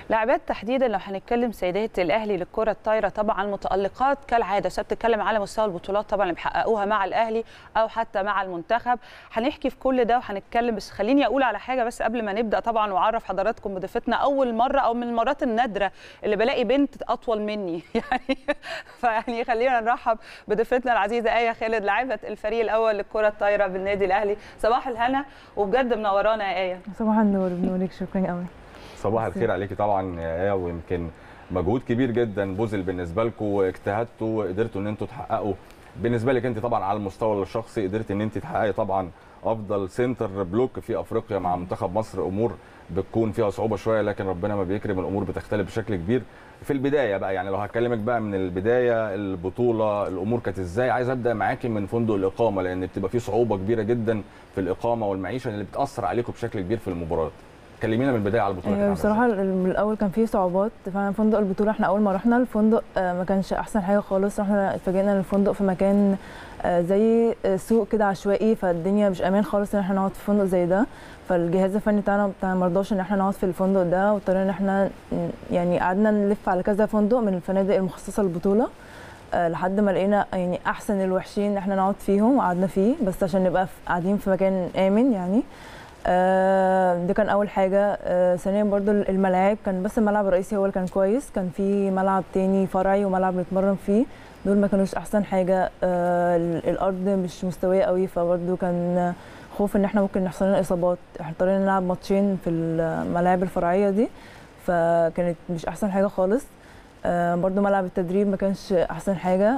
لاعبات تحديدا لو هنتكلم سيدات الاهلي للكره الطايره طبعا متالقات كالعاده سواء بتتكلم على مستوى البطولات طبعا اللي بيحققوها مع الاهلي او حتى مع المنتخب هنحكي في كل ده وهنتكلم بس خليني اقول على حاجه بس قبل ما نبدا طبعا واعرف حضراتكم بضيفتنا اول مره او من المرات النادره اللي بلاقي بنت اطول مني يعني فيعني خلينا نرحب بضيفتنا العزيزه ايه خالد لاعبه الفريق الاول للكره الطايره بالنادي الاهلي صباح الهنا وبجد منورانا يا ايه صباح النور بنورك شكرا قوي صباح الخير عليكي طبعا يا ايه ويمكن مجهود كبير جدا بذل بالنسبه لكم واجتهدتوا وقدرتوا ان انتوا تحققوا بالنسبه لك انت طبعا على المستوى الشخصي قدرت ان انت تحققي طبعا افضل سنتر بلوك في افريقيا مع منتخب مصر امور بتكون فيها صعوبه شويه لكن ربنا ما بيكرم الامور بتختلف بشكل كبير في البدايه بقى يعني لو هكلمك بقى من البدايه البطوله الامور كانت ازاي عايز ابدا معاكي من فندق الاقامه لان بتبقى في صعوبه كبيره جدا في الاقامه والمعيشه اللي بتاثر عليكم بشكل كبير في المباراه كلمينا من البدايه على البطوله ايوه بصراحه من الاول كان فيه صعوبات فعلا فندق البطوله احنا اول ما رحنا الفندق ما كانش احسن حاجه خالص احنا اتفاجئنا ان الفندق في مكان زي سوق كده عشوائي فالدنيا مش امان خالص ان احنا نقعد في فندق زي ده فالجهاز الفني بتاعنا بتاع ما رضاش ان احنا نقعد في الفندق ده واضطرينا ان احنا يعني قعدنا نلف على كذا فندق من الفنادق المخصصه للبطوله لحد ما لقينا يعني احسن الوحشين ان احنا نقعد فيهم وقعدنا فيه بس عشان نبقى قاعدين في مكان امن يعني آه ده كان اول حاجه آه ثانيا برضو الملاعب كان بس الملعب الرئيسي هو اللي كان كويس كان في ملعب تاني فرعي وملعب بنتمرن فيه دول ما كانوش احسن حاجه آه الارض مش مستويه قوي فبرضو كان خوف ان احنا ممكن يحصل لنا اصابات احنا اضطرينا نلعب ماتشين في الملاعب الفرعيه دي فكانت مش احسن حاجه خالص آه برضو ملعب التدريب ما كانش احسن حاجه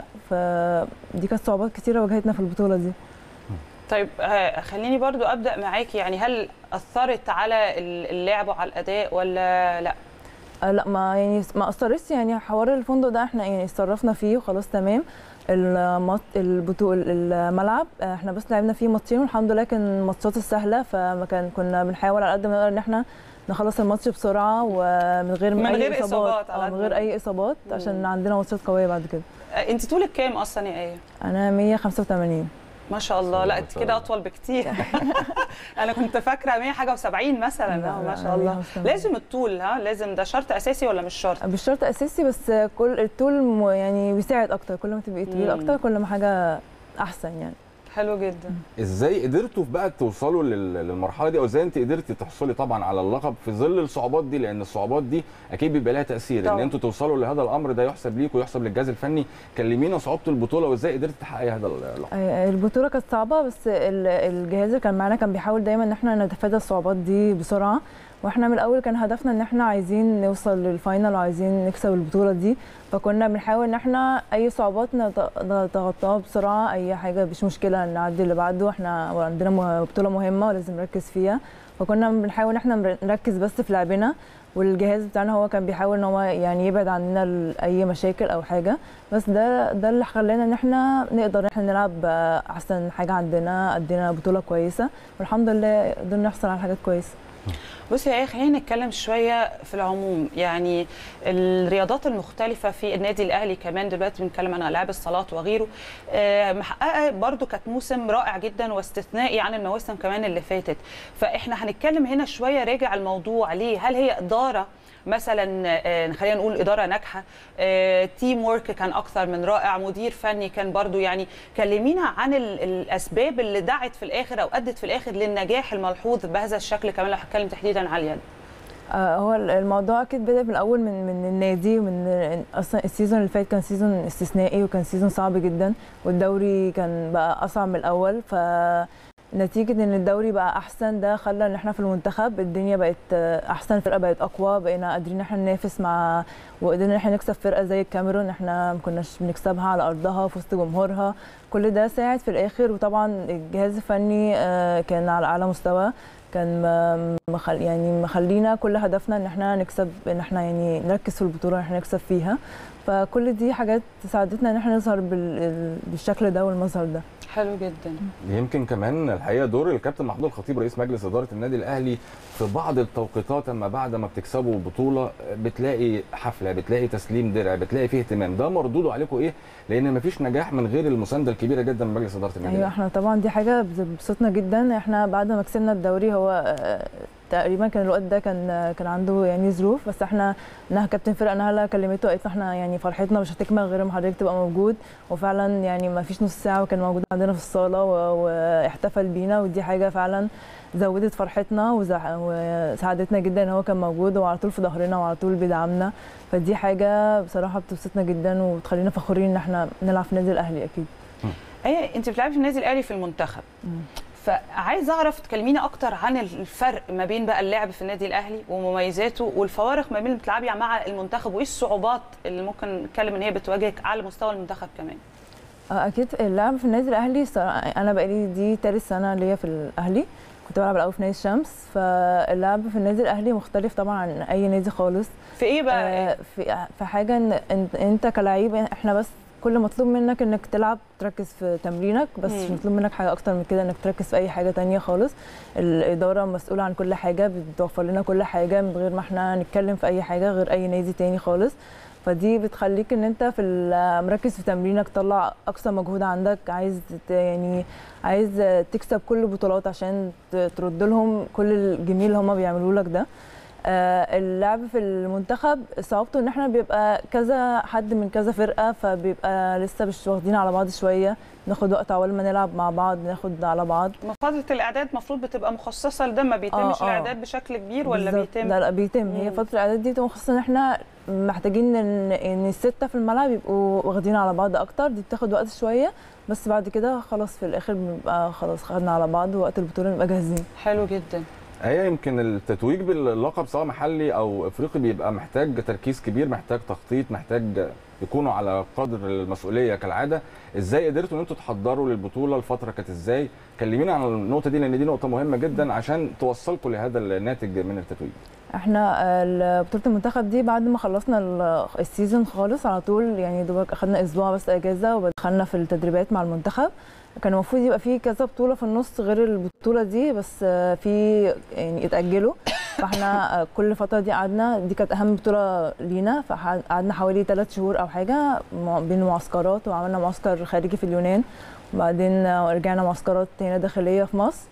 فدي كانت صعوبات كتيره واجهتنا في البطوله دي طيب خليني برضو ابدا معاكي يعني هل اثرت على اللعب وعلى الاداء ولا لا لا ما يعني ما اثرتش يعني حوار الفندق ده احنا يعني اتصرفنا فيه وخلاص تمام المط... البطول الملعب احنا بس لعبنا فيه ماتشين والحمد لله كان ماتشات السهله فما كان كنا بنحاول على قد ما نقدر ان احنا نخلص الماتش بسرعه ومن غير من اي غير اصابات آه من غير اي اصابات عشان عندنا ماتشات قويه بعد كده انت طولك كام اصلا يا ايه انا 185 ما شاء الله لا انت كده اطول بكتير انا كنت فاكره 100 حاجه و70 مثلا اه ما شاء الله لازم الطول ها لازم ده شرط اساسي ولا مش شرط مش شرط اساسي بس كل الطول يعني بيساعد اكتر كل ما تبقي طويل اكتر كل ما حاجه احسن يعني حلو جدا ازاي قدرتوا بقى توصلوا للمرحله دي او ازاي انت قدرتي تحصلي طبعا على اللقب في ظل الصعوبات دي لان الصعوبات دي اكيد بيبقى لها تاثير طبعا. ان انتوا توصلوا لهذا الامر ده يحسب ليكم ويحسب للجهاز الفني كلمينا صعوبه البطوله وازاي قدرتي تحققي هذا اللقب البطوله كانت صعبه بس الجهاز اللي كان معانا كان بيحاول دايما ان احنا نتفادى الصعوبات دي بسرعه واحنا من الاول كان هدفنا ان احنا عايزين نوصل للفاينل وعايزين نكسب البطوله دي فكنا بنحاول ان احنا اي صعوبات نتغطاها بسرعه اي حاجه مش مشكله نعدي اللي بعده احنا عندنا بطوله مهمه ولازم نركز فيها فكنا بنحاول ان احنا نركز بس في لعبنا والجهاز بتاعنا هو كان بيحاول ان هو يعني يبعد عننا اي مشاكل او حاجه بس ده ده اللي خلانا ان احنا نقدر ان احنا نلعب احسن حاجه عندنا ادينا بطوله كويسه والحمد لله قدرنا نحصل على حاجات كويسه بصي يا خلينا نتكلم شويه في العموم يعني الرياضات المختلفه في النادي الاهلي كمان دلوقتي بنتكلم عن العاب الصالات وغيره محققه برده كانت موسم رائع جدا واستثنائي عن المواسم كمان اللي فاتت فاحنا هنتكلم هنا شويه راجع الموضوع ليه هل هي اداره مثلا خلينا نقول اداره ناجحه تيم ورك كان اكثر من رائع مدير فني كان برضو يعني كلمينا عن الاسباب اللي دعت في الاخر او ادت في الاخر للنجاح الملحوظ بهذا الشكل كمان لو هتكلم تحديدا على اليد هو الموضوع اكيد بدا من الاول من من النادي من اصلا السيزون اللي فات كان سيزون استثنائي وكان سيزون صعب جدا والدوري كان بقى اصعب من الاول ف نتيجة ان الدوري بقى احسن ده خلى ان احنا في المنتخب الدنيا بقت احسن الفرقة بقت اقوى بقينا قادرين ان احنا ننافس مع وقدرنا ان احنا نكسب فرقة زي الكاميرون احنا ما كناش بنكسبها على ارضها في وسط جمهورها كل ده ساعد في الاخر وطبعا الجهاز الفني كان على اعلى مستوى كان مخل يعني مخلينا كل هدفنا ان احنا نكسب ان احنا يعني نركز في البطوله ان احنا نكسب فيها فكل دي حاجات ساعدتنا ان احنا نظهر بالشكل ده والمظهر ده حلو جدا يمكن كمان الحقيقه دور الكابتن محمود الخطيب رئيس مجلس اداره النادي الاهلي في بعض التوقيتات اما بعد ما بتكسبوا بطوله بتلاقي حفله بتلاقي تسليم درع بتلاقي فيه اهتمام ده مردوده عليكم ايه لان مفيش نجاح من غير المسانده الكبيره جدا من مجلس اداره النادي ايوه احنا طبعا دي حاجه بتبسطنا جدا احنا بعد ما كسبنا الدوري هو تقريبا كان الوقت ده كان كان عنده يعني ظروف بس احنا انها كابتن فرقه نهله كلمته وقالت له احنا يعني فرحتنا مش هتكمل غير ما حضرتك تبقى موجود وفعلا يعني ما فيش نص ساعه وكان موجود عندنا في الصاله و- واحتفل بينا ودي حاجه فعلا زودت فرحتنا وزع- وساعدتنا جدا ان هو كان موجود وعلى طول في ظهرنا وعلى طول بيدعمنا فدي حاجه بصراحه بتبسطنا جدا وبتخلينا فخورين ان احنا نلعب في النادي الاهلي اكيد ايه انت بتلعبي في النادي الاهلي في المنتخب مم. فعايز اعرف تكلميني اكتر عن الفرق ما بين بقى اللعب في النادي الاهلي ومميزاته والفوارق ما بين اللي بتلعبي مع المنتخب وايه الصعوبات اللي ممكن نتكلم ان هي بتواجهك على مستوى المنتخب كمان آه، اكيد اللعب في النادي الاهلي صراحة انا بقالي دي تالت سنه ليا في الاهلي كنت بلعب الاول في نادي الشمس فاللعب في النادي الاهلي مختلف طبعا عن اي نادي خالص في ايه بقى آه، في في حاجه ان إن- انت كلاعب احنا بس كل مطلوب منك انك تلعب تركز في تمرينك بس مش مم. مطلوب منك حاجه اكتر من كده انك تركز في اي حاجه تانية خالص الاداره مسؤوله عن كل حاجه بتوفر لنا كل حاجه من غير ما احنا نتكلم في اي حاجه غير اي نادي تاني خالص فدي بتخليك ان انت في ال- مركز في تمرينك تطلع اقصى مجهود عندك عايز ت- يعني عايز تكسب كل البطولات عشان ت- ترد لهم كل الجميل اللي هم بيعملوه لك ده آه، اللعب في المنتخب صعوبته ان احنا بيبقى كذا حد من كذا فرقه فبيبقى لسه مش واخدين على بعض شويه ناخد وقت اول ما نلعب مع بعض ناخد على بعض فتره الاعداد المفروض بتبقى مخصصه لده ما بيتمش آه، آه. الاعداد بشكل كبير ولا بالظبط. بيتم لا لا بيتم هي مم. فتره الاعداد دي بتبقى خصوصا ان احنا محتاجين ان ان السته في الملعب يبقوا واخدين على بعض اكتر دي بتاخد وقت شويه بس بعد كده خلاص في الاخر بنبقى خلاص خدنا على بعض ووقت البطوله نبقى جاهزين حلو جدا هي يمكن التتويج باللقب سواء محلي او افريقي بيبقى محتاج تركيز كبير محتاج تخطيط محتاج يكونوا على قدر المسؤوليه كالعاده ازاي قدرتوا ان انتوا تحضروا للبطوله الفتره كانت ازاي كلمينا عن النقطه دي لان دي نقطه مهمه جدا عشان توصلكم لهذا الناتج من التتويج احنا آه، بطوله المنتخب دي بعد ما خلصنا ال- السيزون خالص على طول يعني دوبك اخدنا اسبوع بس اجازه ودخلنا في التدريبات مع المنتخب كان المفروض يبقى في كذا بطوله في النص غير البطوله دي بس آه، في يعني اتاجلوا فاحنا آه، كل فتره دي قعدنا دي كانت اهم بطوله لينا فقعدنا حوالي ثلاث شهور او حاجه مع- بين معسكرات وعملنا معسكر خارجي في اليونان وبعدين آه، رجعنا معسكرات هنا داخليه في مصر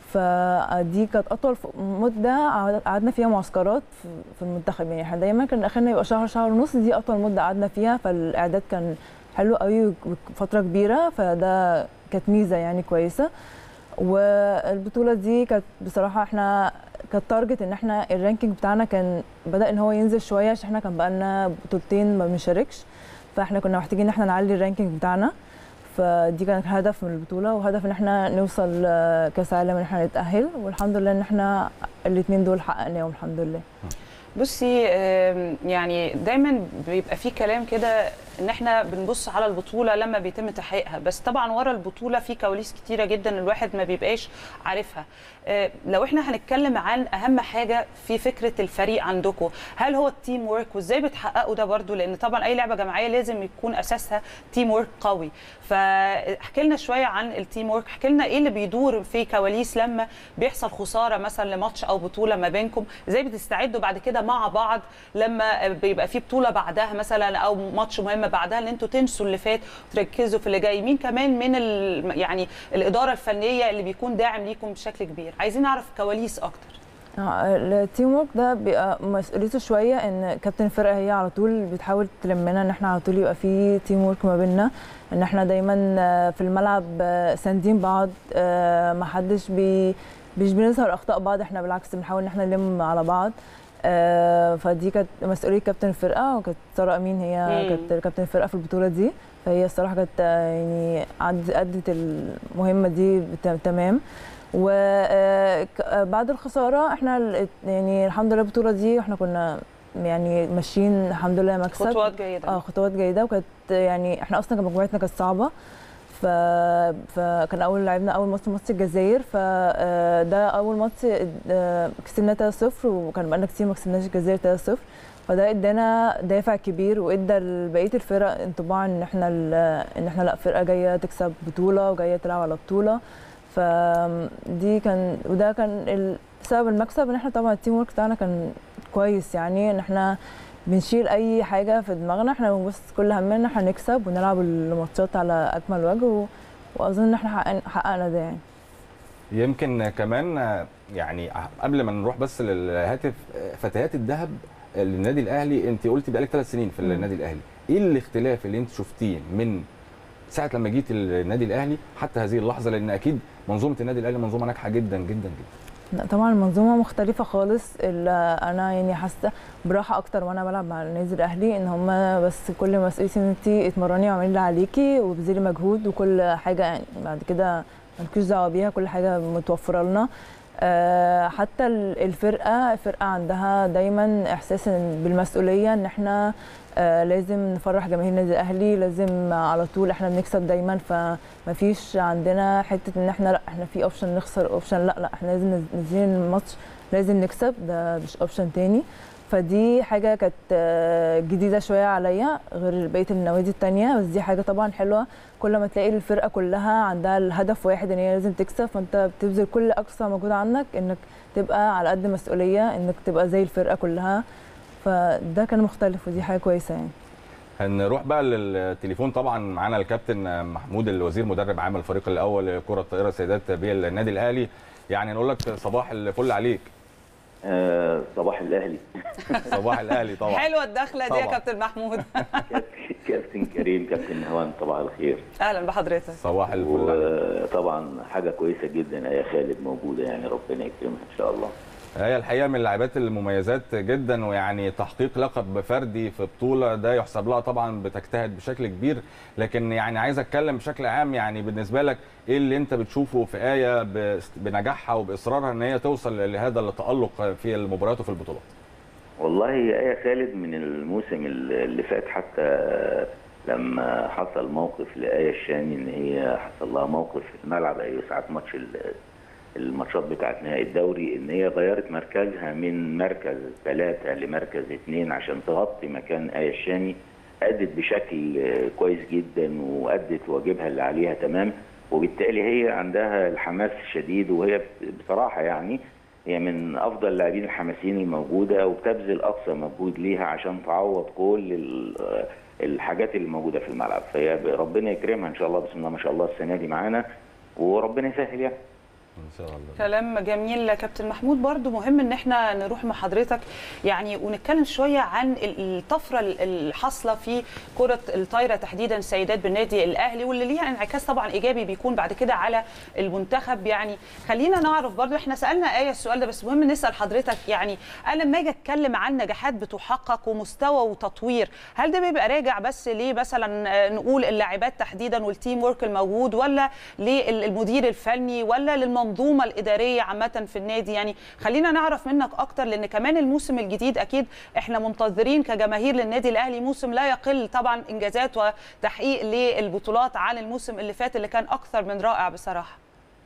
فدي كانت اطول ف- مده قعد- قعدنا فيها معسكرات في- في المنتخب يعني احنا دايما كان اخرنا يبقى شهر شهر ونص دي اطول مده قعدنا فيها فالاعداد كان حلو قوي وفتره كبيره فده كانت ميزه يعني كويسه والبطوله دي كانت بصراحه احنا كانت تارجت ان احنا الرانكينج بتاعنا كان بدا ان هو ينزل شويه عشان احنا كان بقالنا بطولتين ما بنشاركش فاحنا كنا محتاجين ان احنا نعلي الرانكينج بتاعنا فدي كانت هدف من البطوله وهدف ان احنا نوصل آه، كاس عالم ان احنا نتاهل والحمد لله ان احنا الاثنين دول حققناهم الحمد لله بصي آم، يعني دايما بيبقى في كلام كده ان احنا بنبص على البطوله لما بيتم تحقيقها بس طبعا ورا البطوله في كواليس كتيره جدا الواحد ما بيبقاش عارفها آه، لو احنا هنتكلم عن اهم حاجه في فكره الفريق عندكم هل هو التيم ورك وازاي بتحققوا ده برضو لان طبعا اي لعبه جماعيه لازم يكون اساسها تيم ورك قوي فاحكي لنا شويه عن التيم ورك احكي لنا ايه اللي بيدور في كواليس لما بيحصل خساره مثلا لماتش او بطوله ما بينكم ازاي بتستعدوا بعد كده مع بعض لما بيبقى في بطوله بعدها مثلا او ماتش مهم بعدها ان انتوا تنسوا اللي فات وتركزوا في اللي جاي مين كمان من ال... يعني الاداره الفنيه اللي بيكون داعم ليكم بشكل كبير عايزين نعرف كواليس اكتر آه، التيم ورك ده بيبقى مسؤوليته شويه ان كابتن الفرقه هي على طول بتحاول تلمنا ان احنا على طول يبقى في تيم ورك ما بيننا ان احنا دايما آه، في الملعب آه، ساندين بعض آه، ما حدش بي مش بنظهر اخطاء بعض احنا بالعكس بنحاول ان احنا نلم على بعض آه، فدي كانت مسؤوليه كابتن الفرقه وكانت ساره امين هي مم. كانت كابتن الفرقه في البطوله دي فهي الصراحه كانت آه، يعني عد- ادت المهمه دي بت- تمام وبعد الخساره احنا ال- يعني الحمد لله البطوله دي احنا كنا يعني ماشيين الحمد لله مكسب خطوات جيده اه خطوات جيده وكانت يعني احنا اصلا كان مجموعتنا كانت صعبه ف... فكان اول لعبنا اول ماتش ماتش الجزائر فده اول ماتش آه، كسبنا 3-0 وكان بقالنا كتير ما كسبناش الجزائر 3-0 فده ادانا دافع كبير وادى لبقيه الفرق انطباع ان احنا ال- ان احنا لا فرقه جايه تكسب بطوله وجايه تلعب على بطوله فدي كان وده كان ال- سبب المكسب ان احنا طبعا التيم ورك بتاعنا كان كويس يعني ان احنا بنشيل اي حاجه في دماغنا احنا بنبص كل همنا ان احنا نكسب ونلعب الماتشات على اكمل وجه و... واظن ان احنا حققنا- حققنا ده يعني يمكن كمان يعني قبل ما نروح بس للهاتف فتيات الذهب للنادي الاهلي انت قلتي بقالك ثلاث سنين في مم. النادي الاهلي ايه الاختلاف اللي انت شفتيه من ساعه لما جيت النادي الاهلي حتى هذه اللحظه لان اكيد منظومه النادي الاهلي منظومه ناجحه جدا جدا جدا لا طبعا المنظومه مختلفه خالص الا انا يعني حاسه براحه اكتر وانا بلعب مع النادي الاهلي ان هم بس كل مسؤوليتي ان انت اتمرني واعملي اللي عليكي وبذلي مجهود وكل حاجه يعني بعد كده مالكيش دعوه بيها كل حاجه متوفره لنا آه، حتى ال- الفرقه الفرقه عندها دايما احساس إن- بالمسؤوليه ان احنا آه، لازم نفرح جماهير النادي الاهلي لازم على طول احنا بنكسب دايما فمفيش عندنا حته ان احنا لا احنا في اوبشن نخسر اوبشن لا لا احنا لازم ننزل الماتش لازم نكسب ده مش اوبشن تاني فدي حاجه كانت آه، جديده شويه عليا غير بقيه النوادي التانية بس دي حاجه طبعا حلوه كل ما تلاقي الفرقه كلها عندها الهدف واحد ان هي لازم تكسب فانت بتبذل كل اقصى مجهود عندك انك تبقى على قد مسؤوليه انك تبقى زي الفرقه كلها فده كان مختلف ودي حاجه كويسه يعني هنروح بقى للتليفون طبعا معانا الكابتن محمود الوزير مدرب عام الفريق الاول لكره الطائره سيدات بالنادي الاهلي يعني نقول لك صباح الفل عليك آه، صباح الاهلي صباح الاهلي طبعا حلوه الدخله دي يا طبعاً. كابتن محمود كابتن- كابتن كريم كابتن نهوان صباح الخير اهلا بحضرتك صباح الفل عليك وطبعا حاجه كويسه جدا يا خالد موجوده يعني ربنا يكرمها ان شاء الله هي الحقيقه من اللاعبات المميزات جدا ويعني تحقيق لقب فردي في بطوله ده يحسب لها طبعا بتجتهد بشكل كبير لكن يعني عايز اتكلم بشكل عام يعني بالنسبه لك ايه اللي انت بتشوفه في ايه بس- بنجاحها وباصرارها ان هي توصل لهذا التالق في المباريات وفي البطولات والله يا خالد من الموسم اللي فات حتى لما حصل موقف لآية الشامي ان هي حصل لها موقف في الملعب اي ساعه ماتش ال- الماتشات بتاعت نهائي الدوري ان هي غيرت مركزها من مركز ثلاثة لمركز اثنين عشان تغطي مكان آية الشامي أدت بشكل آه، كويس جدا وأدت واجبها اللي عليها تمام وبالتالي هي عندها الحماس الشديد وهي بصراحة يعني هي من افضل اللاعبين الحماسيين الموجوده وبتبذل اقصى مجهود ليها عشان تعوض كل ال- الحاجات اللي موجوده في الملعب فهي ربنا يكرمها ان شاء الله بسم الله ما شاء الله السنه دي معانا وربنا يسهل يعني ان شاء الله كلام جميل كابتن محمود برضو مهم ان احنا نروح مع حضرتك يعني ونتكلم شويه عن ال- الطفره ال- الحاصله في كره الطايره تحديدا سيدات بالنادي الاهلي واللي ليها انعكاس طبعا ايجابي بيكون بعد كده على المنتخب يعني خلينا نعرف برضو احنا سالنا ايه السؤال ده بس مهم نسال حضرتك يعني انا لما اجي اتكلم عن نجاحات بتحقق ومستوى وتطوير هل ده بيبقى راجع بس ليه مثلا آه، نقول اللاعبات تحديدا والتيم ورك الموجود ولا للمدير الفني ولا للمنظومه الاداريه عامه في النادي يعني خلينا نعرف منك اكتر لان كمان الموسم الجديد اكيد احنا منتظرين كجماهير للنادي الاهلي موسم لا يقل طبعا انجازات وتحقيق للبطولات عن الموسم اللي فات اللي كان اكثر من رائع بصراحه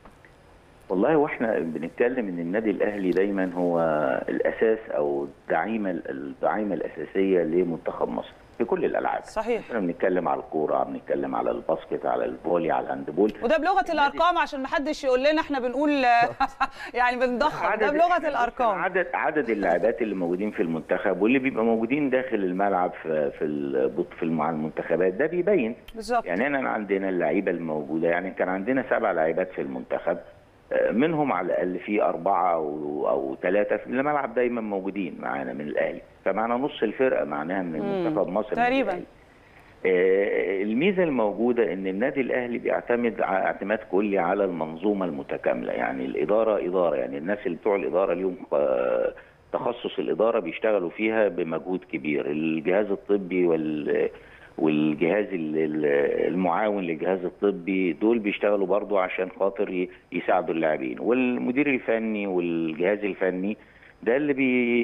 والله واحنا بنتكلم ان النادي الاهلي دايما هو الاساس او الدعيمه الدعيمه الاساسيه لمنتخب مصر في كل الالعاب صحيح احنا بنتكلم على الكوره بنتكلم على الباسكت على الفولي على الهاندبول وده بلغه الارقام عشان ما حدش يقول لنا احنا بنقول يعني بنضخم ده بلغه الارقام عدد عدد اللاعبات اللي موجودين في المنتخب واللي بيبقى موجودين داخل الملعب في في البط- في مع المنتخبات ده بيبين بالظبط يعني انا عندنا اللعيبه الموجوده يعني كان عندنا سبع لاعبات في المنتخب آه، منهم على الاقل في اربعه او او ثلاثه في الملعب دايما موجودين معانا من الاهلي فمعنا نص الفرقه معناها من مم. منتخب مصر من تقريباً. الأهلي. آه، الميزه الموجوده ان النادي الاهلي بيعتمد ع- اعتماد كلي على المنظومه المتكامله يعني الاداره اداره يعني الناس اللي بتوع الاداره اليوم آه، تخصص الاداره بيشتغلوا فيها بمجهود كبير الجهاز الطبي وال والجهاز ال- ال- المعاون للجهاز الطبي دول بيشتغلوا برضو عشان خاطر ي- يساعدوا اللاعبين والمدير الفني والجهاز الفني ده اللي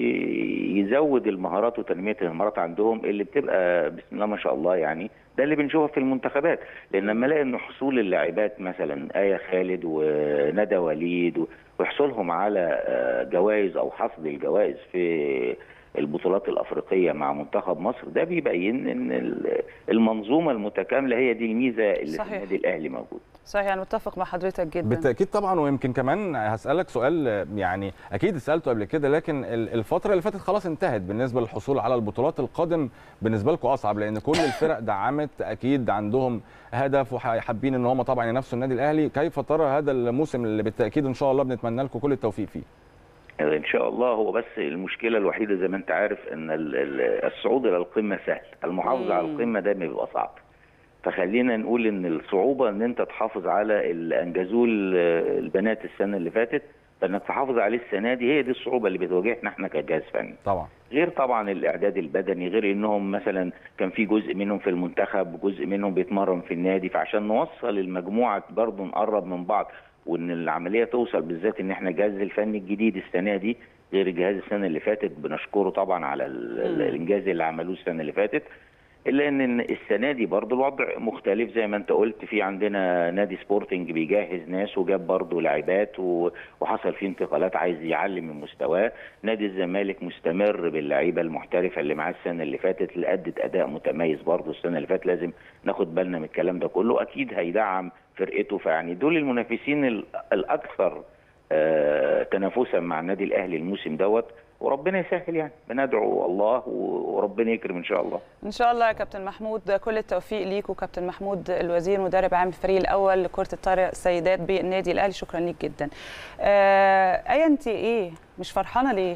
بيزود المهارات وتنميه المهارات عندهم اللي بتبقى بسم الله ما شاء الله يعني ده اللي بنشوفه في المنتخبات لان لما الاقي ان حصول اللاعبات مثلا ايه خالد وندى وليد وحصولهم على آه، جوائز او حصد الجوائز في البطولات الافريقيه مع منتخب مصر ده بيبين ان ال- المنظومه المتكامله هي دي الميزه اللي صحيح. في النادي الاهلي موجود صحيح انا متفق مع حضرتك جدا بالتاكيد طبعا ويمكن كمان هسالك سؤال يعني اكيد سالته قبل كده لكن ال- الفتره اللي فاتت خلاص انتهت بالنسبه للحصول على البطولات القادم بالنسبه لكم اصعب لان كل الفرق دعمت اكيد عندهم هدف وحابين ان هم طبعا ينافسوا النادي الاهلي كيف ترى هذا الموسم اللي بالتاكيد ان شاء الله بنتمنى لكم كل التوفيق فيه ان شاء الله هو بس المشكله الوحيده زي ما انت عارف ان ال- ال- الصعود الى القمه سهل المحافظه على مم. القمه ده بيبقى صعب فخلينا نقول ان الصعوبه ان انت تحافظ على اللي انجزوه ال- البنات السنه اللي فاتت فانك تحافظ عليه السنه دي هي دي الصعوبه اللي بتواجهنا احنا كجهاز فني طبعا غير طبعا الاعداد البدني غير انهم مثلا كان في جزء منهم في المنتخب وجزء منهم بيتمرن في النادي فعشان نوصل المجموعه برضه نقرب من بعض وان العمليه توصل بالذات ان احنا الجهاز الفني الجديد السنه دي غير الجهاز السنه اللي فاتت بنشكره طبعا على ال- ال- مم. الانجاز اللي عملوه السنه اللي فاتت الا ان السنه دي برضه الوضع مختلف زي ما انت قلت في عندنا نادي سبورتنج بيجهز ناس وجاب برضه لاعبات و- وحصل فيه انتقالات عايز يعلي من مستواه نادي الزمالك مستمر باللعيبه المحترفه اللي معاه السنه اللي فاتت اللي ادت اداء متميز برضه السنه اللي فاتت لازم ناخد بالنا من الكلام ده كله اكيد هيدعم فرقته فيعني دول المنافسين ال- الاكثر آه، تنافسا مع النادي الاهلي الموسم دوت وربنا يسهل يعني بندعو الله وربنا يكرم ان شاء الله ان شاء الله يا كابتن محمود كل التوفيق ليك وكابتن محمود الوزير مدرب عام الفريق الاول لكره الطايره السيدات بالنادي الاهلي شكرا ليك جدا آه ايه انت ايه مش فرحانه ليه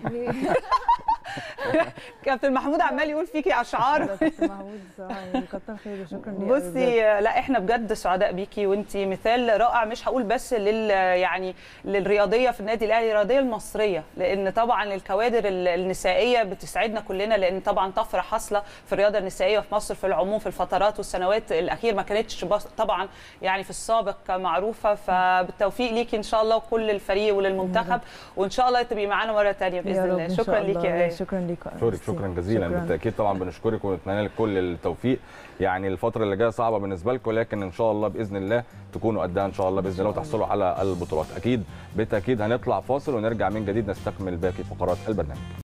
كابتن محمود عمال يقول فيكي اشعار ده كابتن محمود الصراحه يعني كتر خيره شكرا ليه بصي لا احنا بجد سعداء بيكي وانت مثال رائع مش هقول بس لل يعني للرياضيه في النادي الاهلي الرياضيه المصريه لان طبعا الكوادر ال- النسائيه بتسعدنا كلنا لان طبعا طفره حاصله في الرياضه النسائيه في مصر في العموم في الفترات والسنوات الاخيره ما كانتش بس- طبعا يعني في السابق معروفه فبالتوفيق ليكي ان شاء الله وكل الفريق وللمنتخب وان شاء الله تبقي معانا مره ثانيه يا باذن رب الله إن شاء شكرا ليكي الله. يا آية. شكرا ليك شكرا شكرا جزيلا شكراً. بالتاكيد طبعا بنشكرك ونتمنى لك كل التوفيق يعني الفتره اللي جايه صعبه بالنسبه لكم لكن ان شاء الله باذن الله تكونوا قدها ان شاء الله باذن الله وتحصلوا على البطولات اكيد بالتاكيد هنطلع فاصل ونرجع من جديد نستكمل باقي فقرات البرنامج